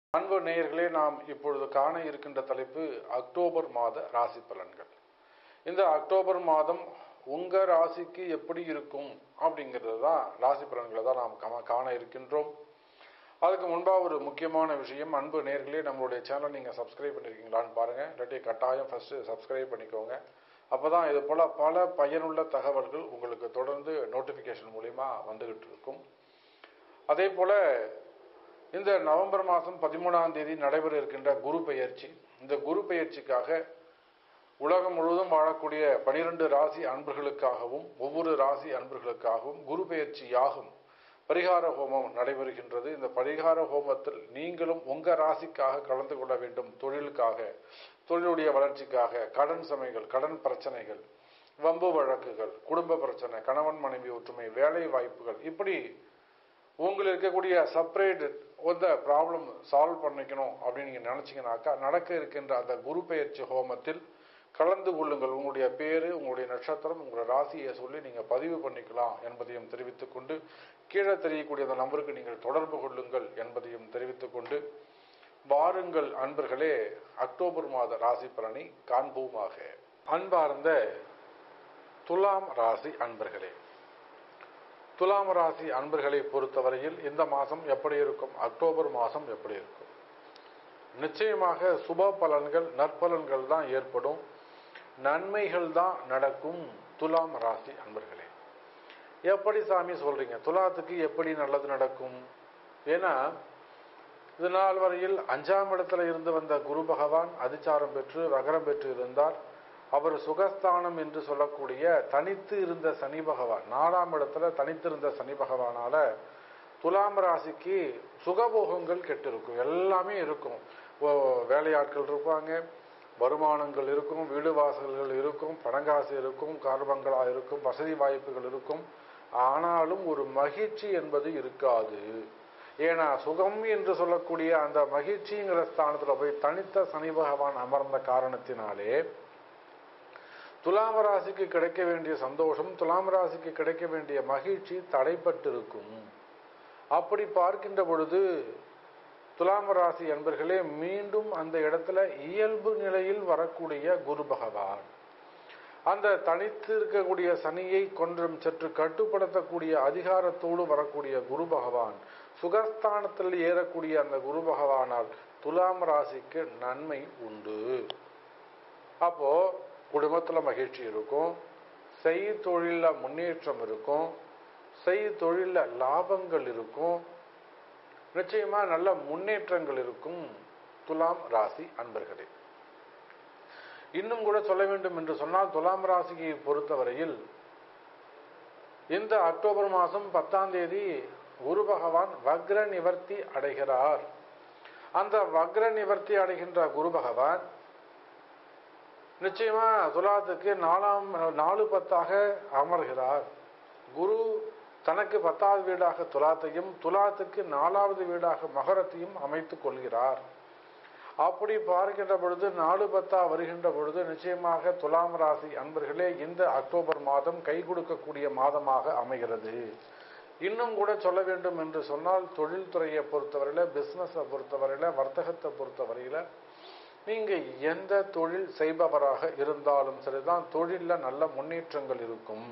அன்பு நேயர்களே நாம் இப்பொழுது காண இருக்கின்ற தலைப்பு அக்டோபர் மாத ராசி பலன்கள் இந்த அக்டோபர் மாதம் உங்க ராசிக்கு எப்படி இருக்கும் அப்படிங்கிறது தான் ராசி பலன்களை தான் நாம் கா- காண இருக்கின்றோம் அதுக்கு முன்பாக ஒரு முக்கியமான விஷயம் அன்பு நேர்களே நம்மளுடைய சேனல் நீங்கள் சப்ஸ்கிரைப் பண்ணியிருக்கீங்களான்னு பாருங்கள் இல்லாட்டி கட்டாயம் ஃபஸ்ட்டு சப்ஸ்கிரைப் பண்ணிக்கோங்க அப்போ தான் இது போல் பல பயனுள்ள தகவல்கள் உங்களுக்கு தொடர்ந்து நோட்டிஃபிகேஷன் மூலிமா வந்துகிட்டு இருக்கும் அதே போல் இந்த நவம்பர் மாதம் பதிமூணாம் தேதி நடைபெற இருக்கின்ற குரு பெயர்ச்சி இந்த குரு பெயர்ச்சிக்காக உலகம் முழுவதும் வாழக்கூடிய பனிரெண்டு ராசி அன்பர்களுக்காகவும் ஒவ்வொரு ராசி அன்பர்களுக்காகவும் குரு பெயர்ச்சி யாகும் பரிகார ஹோமம் நடைபெறுகின்றது இந்த பரிகார ஹோமத்தில் நீங்களும் உங்க ராசிக்காக கலந்து கொள்ள வேண்டும் தொழிலுக்காக தொழிலுடைய வளர்ச்சிக்காக கடன் சுமைகள் கடன் பிரச்சனைகள் வம்பு வழக்குகள் குடும்ப பிரச்சனை கணவன் மனைவி ஒற்றுமை வேலை வாய்ப்புகள் இப்படி உங்களுக்கு இருக்கக்கூடிய செப்பரேட் அந்த ப்ராப்ளம் சால்வ் பண்ணிக்கணும் அப்படின்னு நீங்கள் நினச்சிங்கனாக்கா நடக்க இருக்கின்ற அந்த குரு பெயர்ச்சி ஹோமத்தில் கலந்து கொள்ளுங்கள் உங்களுடைய பேரு உங்களுடைய நட்சத்திரம் உங்களுடைய ராசியை சொல்லி நீங்கள் பதிவு பண்ணிக்கலாம் என்பதையும் தெரிவித்துக் கொண்டு கீழே தெரியக்கூடிய அந்த நம்பருக்கு நீங்கள் தொடர்பு கொள்ளுங்கள் என்பதையும் தெரிவித்துக் கொண்டு வாருங்கள் அன்பர்களே அக்டோபர் மாத ராசி பலனை காண்போமாக அன்பார்ந்த துலாம் ராசி அன்பர்களே துலாம் ராசி அன்பர்களை பொறுத்தவரையில் இந்த மாதம் எப்படி இருக்கும் அக்டோபர் மாதம் எப்படி இருக்கும் நிச்சயமாக சுப பலன்கள் நற்பலன்கள் தான் ஏற்படும் நன்மைகள் தான் நடக்கும் துலாம் ராசி அன்பர்களே எப்படி சாமி சொல்றீங்க துலாத்துக்கு எப்படி நல்லது நடக்கும் ஏன்னா இது நாள் வரையில் அஞ்சாம் இடத்துல இருந்து வந்த குரு பகவான் அதிச்சாரம் பெற்று வகரம் பெற்று இருந்தார் அவர் சுகஸ்தானம் என்று சொல்லக்கூடிய தனித்து இருந்த சனி பகவான் நாலாம் இடத்துல தனித்திருந்த சனி பகவானால துலாம் ராசிக்கு சுகபோகங்கள் கெட்டு இருக்கும் எல்லாமே இருக்கும் ஓ, வேலையாட்கள் இருப்பாங்க வருமானங்கள் இருக்கும் வீடு வாசல்கள் இருக்கும் பணங்காசு இருக்கும் கார்பங்களா இருக்கும் வசதி வாய்ப்புகள் இருக்கும் ஆனாலும் ஒரு மகிழ்ச்சி என்பது இருக்காது ஏன்னா சுகம் என்று சொல்லக்கூடிய அந்த மகிழ்ச்சிங்கிற ஸ்தானத்துல போய் தனித்த சனி பகவான் அமர்ந்த காரணத்தினாலே துலாம் ராசிக்கு கிடைக்க வேண்டிய சந்தோஷம் துலாம் ராசிக்கு கிடைக்க வேண்டிய மகிழ்ச்சி தடைப்பட்டிருக்கும் அப்படி பார்க்கின்ற பொழுது துலாம் ராசி என்பர்களே மீண்டும் அந்த இடத்துல இயல்பு நிலையில் வரக்கூடிய குரு பகவான் அந்த தனித்து இருக்கக்கூடிய சனியை கொஞ்சம் சற்று கட்டுப்படுத்தக்கூடிய அதிகாரத்தோடு வரக்கூடிய குரு பகவான் சுகஸ்தானத்தில் ஏறக்கூடிய அந்த குரு பகவானால் துலாம் ராசிக்கு நன்மை உண்டு அப்போ குடும்பத்துல மகிழ்ச்சி இருக்கும் செய் தொழில முன்னேற்றம் இருக்கும் செய் தொழில லாபங்கள் இருக்கும் நிச்சயமா நல்ல முன்னேற்றங்கள் இருக்கும் துலாம் ராசி அன்பர்களே இன்னும் கூட சொல்ல வேண்டும் என்று சொன்னால் துலாம் ராசியை பொறுத்தவரையில் இந்த அக்டோபர் மாதம் பத்தாம் தேதி குரு பகவான் வக்ர நிவர்த்தி அடைகிறார் அந்த வக்ர நிவர்த்தி அடைகின்ற குரு பகவான் நிச்சயமா துலாத்துக்கு நாலாம் நாலு பத்தாக அமர்கிறார் குரு தனக்கு பத்தாவது வீடாக துலாத்தையும் துலாத்துக்கு நாலாவது வீடாக மகரத்தையும் அமைத்துக் கொள்கிறார் அப்படி பார்க்கின்ற பொழுது நாலு பத்தா வருகின்ற பொழுது நிச்சயமாக துலாம் ராசி அன்பர்களே இந்த அக்டோபர் மாதம் கை கொடுக்கக்கூடிய மாதமாக அமைகிறது இன்னும் கூட சொல்ல வேண்டும் என்று சொன்னால் தொழில்துறையை பொறுத்தவரையில பிசினஸை பொறுத்தவரையில வர்த்தகத்தை பொறுத்தவரையில நீங்க எந்த தொழில் செய்பவராக இருந்தாலும் சரிதான் தொழில்ல நல்ல முன்னேற்றங்கள் இருக்கும்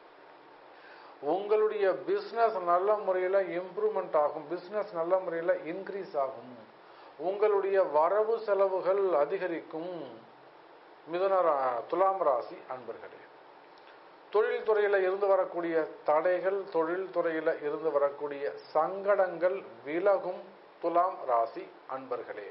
உங்களுடைய பிசினஸ் நல்ல முறையில் இம்ப்ரூவ்மெண்ட் ஆகும் பிசினஸ் நல்ல முறையில் இன்க்ரீஸ் ஆகும் உங்களுடைய வரவு செலவுகள் அதிகரிக்கும் மிதுன ரா- துலாம் ராசி அன்பர்களே தொழில் துறையில இருந்து வரக்கூடிய தடைகள் தொழில் துறையில இருந்து வரக்கூடிய சங்கடங்கள் விலகும் துலாம் ராசி அன்பர்களே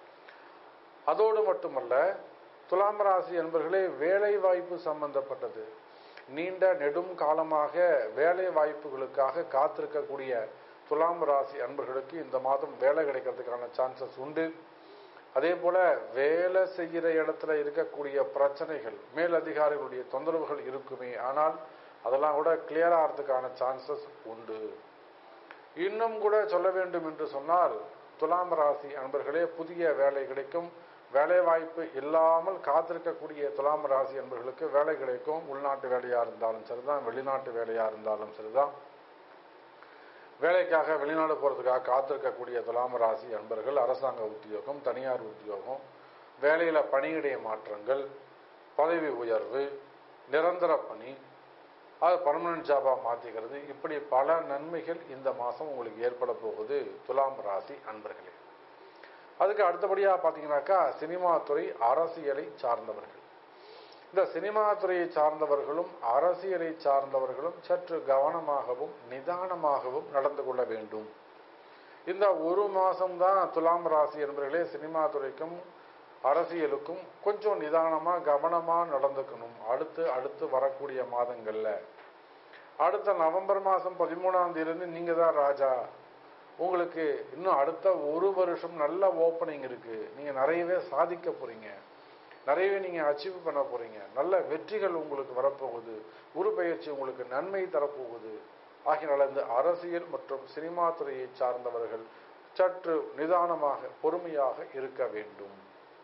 அதோடு மட்டுமல்ல துலாம் ராசி அன்பர்களே வேலை வாய்ப்பு சம்பந்தப்பட்டது நீண்ட நெடும் காலமாக வேலை வாய்ப்புகளுக்காக காத்திருக்கக்கூடிய துலாம் ராசி அன்பர்களுக்கு இந்த மாதம் வேலை கிடைக்கிறதுக்கான சான்சஸ் உண்டு அதே போல வேலை செய்கிற இடத்துல இருக்கக்கூடிய பிரச்சனைகள் மேலதிகாரிகளுடைய தொந்தரவுகள் இருக்குமே ஆனால் அதெல்லாம் கூட கிளியர் ஆகிறதுக்கான சான்சஸ் உண்டு இன்னும் கூட சொல்ல வேண்டும் என்று சொன்னால் துலாம் ராசி அன்பர்களே புதிய வேலை கிடைக்கும் வேலை வாய்ப்பு இல்லாமல் காத்திருக்கக்கூடிய துலாம் ராசி அன்பர்களுக்கு வேலை கிடைக்கும் உள்நாட்டு வேலையா இருந்தாலும் சரிதான் வெளிநாட்டு வேலையா இருந்தாலும் சரிதான் வேலைக்காக வெளிநாடு போகிறதுக்காக காத்திருக்கக்கூடிய துலாம் ராசி அன்பர்கள் அரசாங்க உத்தியோகம் தனியார் உத்தியோகம் வேலையில் பணியிடைய மாற்றங்கள் பதவி உயர்வு நிரந்தர பணி அது பர்மனன்ட் ஜாபாக மாற்றிக்கிறது இப்படி பல நன்மைகள் இந்த மாதம் உங்களுக்கு ஏற்பட போகுது துலாம் ராசி அன்பர்களே அதுக்கு அடுத்தபடியாக பார்த்தீங்கன்னாக்கா சினிமா துறை அரசியலை சார்ந்தவர்கள் இந்த சினிமா துறையை சார்ந்தவர்களும் அரசியலை சார்ந்தவர்களும் சற்று கவனமாகவும் நிதானமாகவும் நடந்து கொள்ள வேண்டும் இந்த ஒரு மாதம்தான் துலாம் ராசி என்பவர்களே சினிமா துறைக்கும் அரசியலுக்கும் கொஞ்சம் நிதானமாக கவனமாக நடந்துக்கணும் அடுத்து அடுத்து வரக்கூடிய மாதங்களில் அடுத்த நவம்பர் மாதம் பதிமூணாம் தேதியிலிருந்து நீங்கள் தான் ராஜா உங்களுக்கு இன்னும் அடுத்த ஒரு வருஷம் நல்ல ஓப்பனிங் இருக்குது நீங்கள் நிறையவே சாதிக்க போகிறீங்க நிறையவே நீங்கள் அச்சீவ் பண்ண போகிறீங்க நல்ல வெற்றிகள் உங்களுக்கு வரப்போகுது குரு பயிற்சி உங்களுக்கு நன்மை தரப்போகுது ஆகினால இந்த அரசியல் மற்றும் சினிமா துறையை சார்ந்தவர்கள் சற்று நிதானமாக பொறுமையாக இருக்க வேண்டும்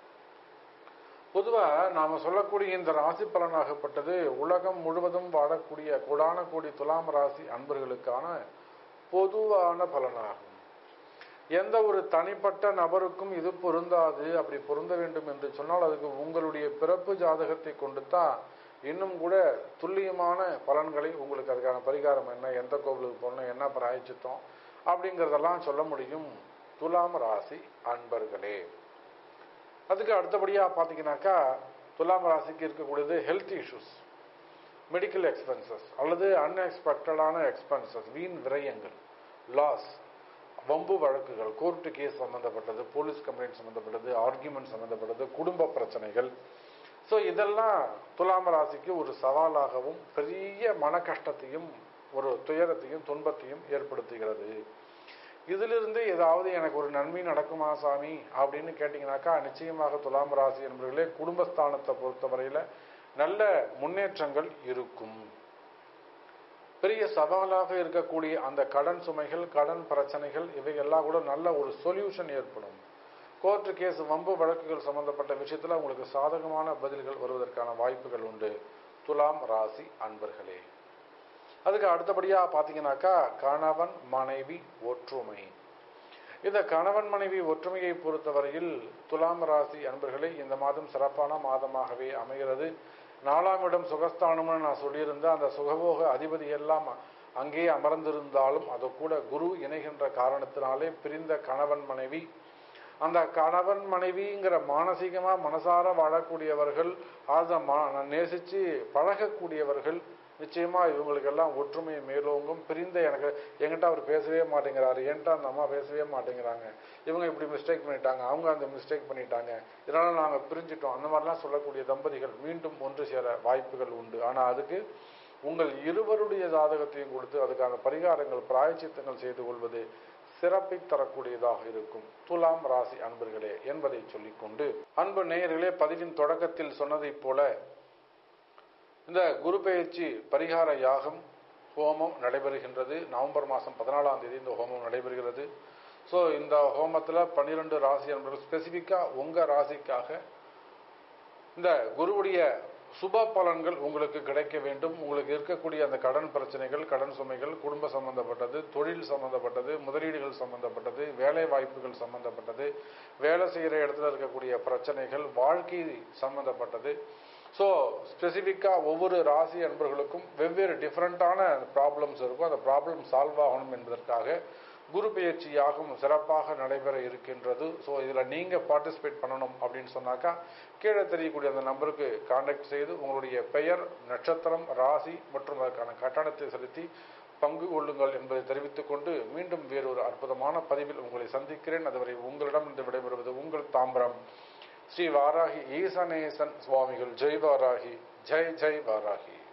பொதுவாக நாம் சொல்லக்கூடிய இந்த ராசி பலனாகப்பட்டது உலகம் முழுவதும் வாழக்கூடிய கோடான கோடி துலாம் ராசி அன்பர்களுக்கான பொதுவான பலனாகும் எந்த ஒரு தனிப்பட்ட நபருக்கும் இது பொருந்தாது அப்படி பொருந்த வேண்டும் என்று சொன்னால் அதுக்கு உங்களுடைய பிறப்பு ஜாதகத்தை கொண்டு தான் இன்னும் கூட துல்லியமான பலன்களை உங்களுக்கு அதுக்கான பரிகாரம் என்ன எந்த கோவிலுக்கு போகணும் என்ன பிராயச்சித்தம் அப்படிங்கிறதெல்லாம் சொல்ல முடியும் துலாம் ராசி அன்பர்களே அதுக்கு அடுத்தபடியாக பார்த்தீங்கன்னாக்கா துலாம் ராசிக்கு இருக்கக்கூடியது ஹெல்த் இஷ்யூஸ் மெடிக்கல் எக்ஸ்பென்சஸ் அல்லது அன்எக்ஸ்பெக்டடான எக்ஸ்பென்சஸ் வீண் விரயங்கள் லாஸ் வம்பு வழக்குகள் கோர்ட்டு கேஸ் சம்மந்தப்பட்டது போலீஸ் கம்ப்ளைண்ட் சம்மந்தப்பட்டது ஆர்கியூமெண்ட் சம்மந்தப்பட்டது குடும்ப பிரச்சனைகள் ஸோ இதெல்லாம் துலாம் ராசிக்கு ஒரு சவாலாகவும் பெரிய மன கஷ்டத்தையும் ஒரு துயரத்தையும் துன்பத்தையும் ஏற்படுத்துகிறது இதிலிருந்து ஏதாவது எனக்கு ஒரு நன்மை நடக்குமா சாமி அப்படின்னு கேட்டிங்கனாக்கா நிச்சயமாக துலாம் ராசி என்பவர்களே குடும்பஸ்தானத்தை பொறுத்தவரையில் நல்ல முன்னேற்றங்கள் இருக்கும் பெரிய சவாலாக இருக்கக்கூடிய அந்த கடன் சுமைகள் கடன் பிரச்சனைகள் இவையெல்லாம் கூட நல்ல ஒரு சொல்யூஷன் ஏற்படும் கோர்ட்டு கேஸ் வம்பு வழக்குகள் சம்பந்தப்பட்ட விஷயத்தில் உங்களுக்கு சாதகமான பதில்கள் வருவதற்கான வாய்ப்புகள் உண்டு துலாம் ராசி அன்பர்களே அதுக்கு அடுத்தபடியாக பார்த்தீங்கன்னாக்கா கணவன் மனைவி ஒற்றுமை இந்த கணவன் மனைவி ஒற்றுமையை பொறுத்தவரையில் துலாம் ராசி அன்பர்களே இந்த மாதம் சிறப்பான மாதமாகவே அமைகிறது நாலாம் இடம் சுகஸ்தானம்னு நான் சொல்லியிருந்தேன் அந்த சுகபோக அதிபதி எல்லாம் அங்கே அமர்ந்திருந்தாலும் அது கூட குரு இணைகின்ற காரணத்தினாலே பிரிந்த கணவன் மனைவி அந்த கணவன் மனைவிங்கிற மானசீகமாக மனசார வாழக்கூடியவர்கள் அதை மா நேசித்து பழகக்கூடியவர்கள் நிச்சயமா இவங்களுக்கெல்லாம் ஒற்றுமை மேலோங்கும் பிரிந்த எனக்கு என்கிட்ட அவர் பேசவே மாட்டேங்கிறாரு என்கிட்ட அந்த அம்மா பேசவே மாட்டேங்கிறாங்க இவங்க இப்படி மிஸ்டேக் பண்ணிட்டாங்க அவங்க அந்த மிஸ்டேக் பண்ணிட்டாங்க இதனால நாங்கள் பிரிஞ்சிட்டோம் அந்த மாதிரிலாம் சொல்லக்கூடிய தம்பதிகள் மீண்டும் ஒன்று சேர வாய்ப்புகள் உண்டு ஆனால் அதுக்கு உங்கள் இருவருடைய ஜாதகத்தையும் கொடுத்து அதுக்கான பரிகாரங்கள் பிராயச்சித்தங்கள் செய்து கொள்வது சிறப்பை தரக்கூடியதாக இருக்கும் துலாம் ராசி அன்பர்களே என்பதை சொல்லிக்கொண்டு அன்பு நேயர்களே பதிவின் தொடக்கத்தில் சொன்னதைப் போல இந்த குரு பெயர்ச்சி பரிகார யாகம் ஹோமம் நடைபெறுகின்றது நவம்பர் மாதம் பதினாலாம் தேதி இந்த ஹோமம் நடைபெறுகிறது ஸோ இந்த ஹோமத்தில் பன்னிரெண்டு ராசி அன்பர்கள் ஸ்பெசிஃபிக்காக உங்கள் ராசிக்காக இந்த குருவுடைய சுப பலன்கள் உங்களுக்கு கிடைக்க வேண்டும் உங்களுக்கு இருக்கக்கூடிய அந்த கடன் பிரச்சனைகள் கடன் சுமைகள் குடும்ப சம்பந்தப்பட்டது தொழில் சம்பந்தப்பட்டது முதலீடுகள் சம்பந்தப்பட்டது வேலை வாய்ப்புகள் சம்பந்தப்பட்டது வேலை செய்கிற இடத்துல இருக்கக்கூடிய பிரச்சனைகள் வாழ்க்கை சம்பந்தப்பட்டது ஸோ ஸ்பெசிஃபிக்காக ஒவ்வொரு ராசி அன்பர்களுக்கும் வெவ்வேறு டிஃப்ரெண்ட்டான ப்ராப்ளம்ஸ் இருக்கும் அந்த ப்ராப்ளம் சால்வ் ஆகணும் என்பதற்காக குரு பயிற்சி யாகம் சிறப்பாக நடைபெற இருக்கின்றது ஸோ இதில் நீங்கள் பார்ட்டிசிபேட் பண்ணணும் அப்படின்னு சொன்னாக்கா கீழே தெரியக்கூடிய அந்த நம்பருக்கு கான்டாக்ட் செய்து உங்களுடைய பெயர் நட்சத்திரம் ராசி மற்றும் அதற்கான கட்டணத்தை செலுத்தி பங்கு கொள்ளுங்கள் என்பதை தெரிவித்துக் கொண்டு மீண்டும் வேறொரு அற்புதமான பதிவில் உங்களை சந்திக்கிறேன் அதுவரை உங்களிடம் இருந்து விடைபெறுவது உங்கள் தாம்பரம் ஸ்ரீ வாராகி ஈசனேசன் சுவாமிகள் ஜெய் வாராகி ஜெய் ஜெய் வாராகி